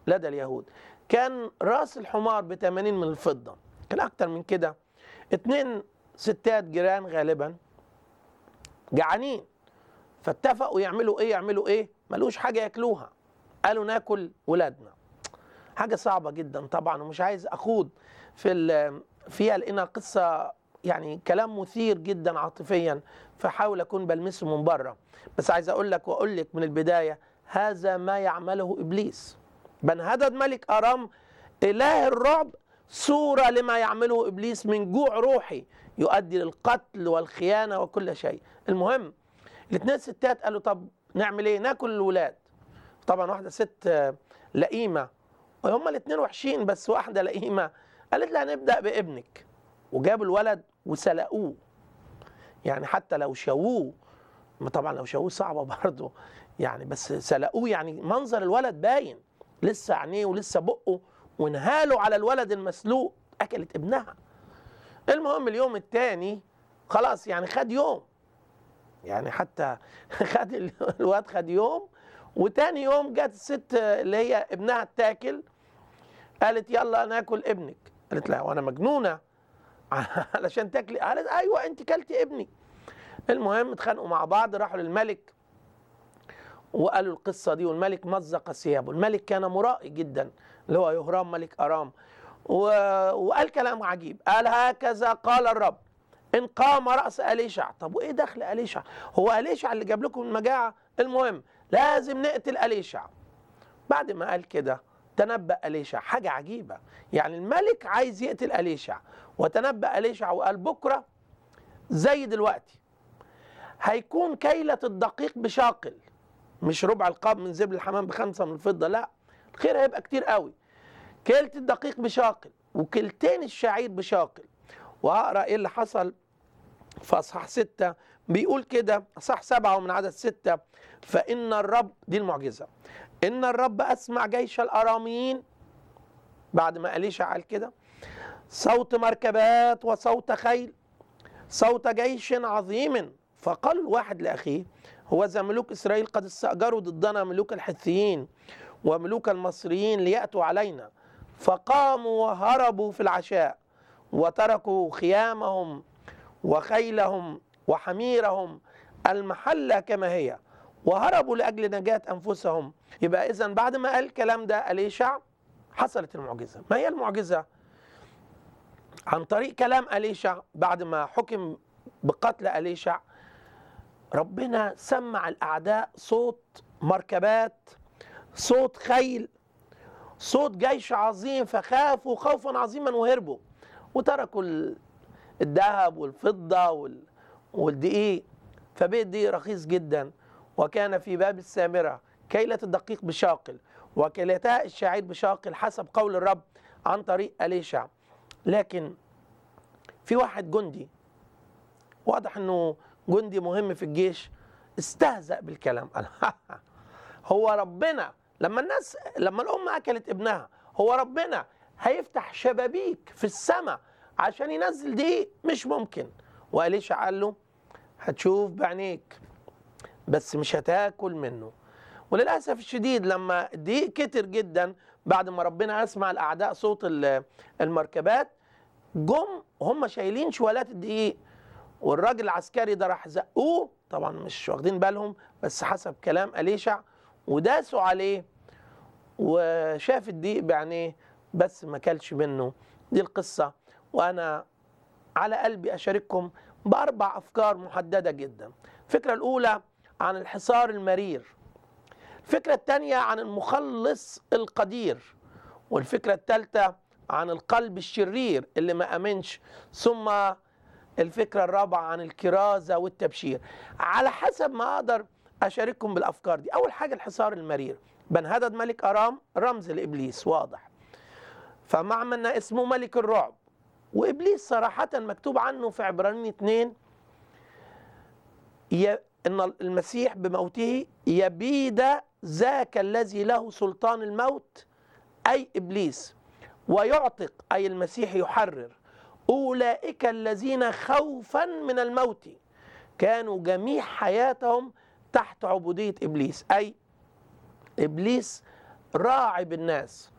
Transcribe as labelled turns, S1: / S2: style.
S1: لدى اليهود كان راس الحمار ب 80 من الفضة كان أكتر من كده اتنين ستات جيران غالبا جعانين فاتفقوا يعملوا ايه يعملوا ايه ملوش حاجة ياكلوها قالوا ناكل ولادنا حاجة صعبة جدا طبعا ومش عايز أخوض في ال- فيها لأنها قصة يعني كلام مثير جدا عاطفيا فحاول أكون بلمسه من بره بس عايز أقول لك وأقول لك من البداية هذا ما يعمله إبليس بنهدد ملك أرام إله الرعب صورة لما يعمله إبليس من جوع روحي يؤدي للقتل والخيانة وكل شيء المهم الاثنين ستات قالوا طب نعمل ايه ناكل الولاد طبعا واحدة ست آه، لئيمة وهم الاثنين وحشين بس واحدة لئيمة قالت لها نبدأ بابنك وجابوا الولد وسلقوه يعني حتى لو شووه ما طبعا لو شووه صعبة برضه يعني بس سلقوه يعني منظر الولد باين لسه عينيه ولسه بقه وانهالوا على الولد المسلوق أكلت ابنها المهم اليوم الثاني خلاص يعني خد يوم يعني حتى خد ال- الواد خد يوم وتاني يوم جت الست اللي هي ابنها تاكل قالت يلا ناكل ابنك قالت لها وانا مجنونه علشان تاكلي قالت ايوه انت كلتي ابني المهم اتخانقوا مع بعض راحوا للملك وقالوا القصه دي والملك مزق ثيابه الملك كان مرائي جدا اللي هو يهرام ملك ارام و... وقال كلام عجيب قال هكذا قال الرب ان قام راس اليشع طب وايه دخل اليشع هو اليشع اللي جاب لكم المجاعه المهم لازم نقتل اليشع بعد ما قال كده تنبأ أليشع حاجة عجيبة يعني الملك عايز يقتل أليشع وتنبأ أليشع وقال بكرة زي دلوقتي هيكون كيلة الدقيق بشاقل مش ربع القاب من زبل الحمام بخمسة من الفضة لا الخير هيبقى كتير قوي كيلة الدقيق بشاقل وكيلتين الشعير بشاقل وهقرا ايه اللي حصل في اصحاح ستة بيقول كده اصحاح سبعة ومن عدد ستة فإن الرب دي المعجزة إن الرب أسمع جيش الأراميين بعد ما أليشع قال كده صوت مركبات وصوت خيل صوت جيش عظيم فقال الواحد لأخيه هو ذا ملوك إسرائيل قد استأجروا ضدنا ملوك الحثيين وملوك المصريين ليأتوا علينا فقاموا وهربوا في العشاء وتركوا خيامهم وخيلهم وحميرهم المحلة كما هي وهربوا لأجل نجاة أنفسهم يبقى إذا بعد ما قال الكلام ده أليشع حصلت المعجزة ما هي المعجزة عن طريق كلام أليشع بعد ما حكم بقتل أليشع ربنا سمع الأعداء صوت مركبات صوت خيل صوت جيش عظيم فخافوا خوفا عظيما وهربوا وتركوا ال- الذهب والفضة وال- والدقيق فبيت دي رخيص جدا وكان في باب السامرة كيلة الدقيق بشاقل وكيلتا الشعير بشاقل حسب قول الرب عن طريق أليشع لكن في واحد جندي واضح انه جندي مهم في الجيش استهزأ بالكلام قال هو ربنا لما الناس لما الام اكلت ابنها هو ربنا هيفتح شبابيك في السماء عشان ينزل دقيق مش ممكن وأليشع قال له هتشوف بعينيك بس مش هتاكل منه وللاسف الشديد لما الدقيق كتر جدا بعد ما ربنا اسمع الاعداء صوت ال- المركبات جم هم شايلين شوالات الدقيق والراجل العسكري ده راح زقوه طبعا مش واخدين بالهم بس حسب كلام أليشع وداسوا عليه وشاف الدقيق بعينيه بس ما كلش منه دي القصة وأنا على قلبي أشارككم بأربع أفكار محددة جدا الفكرة الأولى عن الحصار المرير الفكرة الثانية عن المخلص القدير والفكرة الثالثة عن القلب الشرير اللي ما أمنش ثم الفكرة الرابعة عن الكرازة والتبشير على حسب ما أقدر أشارككم بالأفكار دي أول حاجة الحصار المرير بنهدد ملك أرام رمز لإبليس واضح فمعملنا اسمه ملك الرعب وإبليس صراحة مكتوب عنه في عبرانيين اتنين ي- ان المسيح بموته يبيد ذاك الذي له سلطان الموت اي ابليس ويعتق اي المسيح يحرر اولئك الذين خوفا من الموت كانوا جميع حياتهم تحت عبوديه ابليس اي ابليس راعي بالناس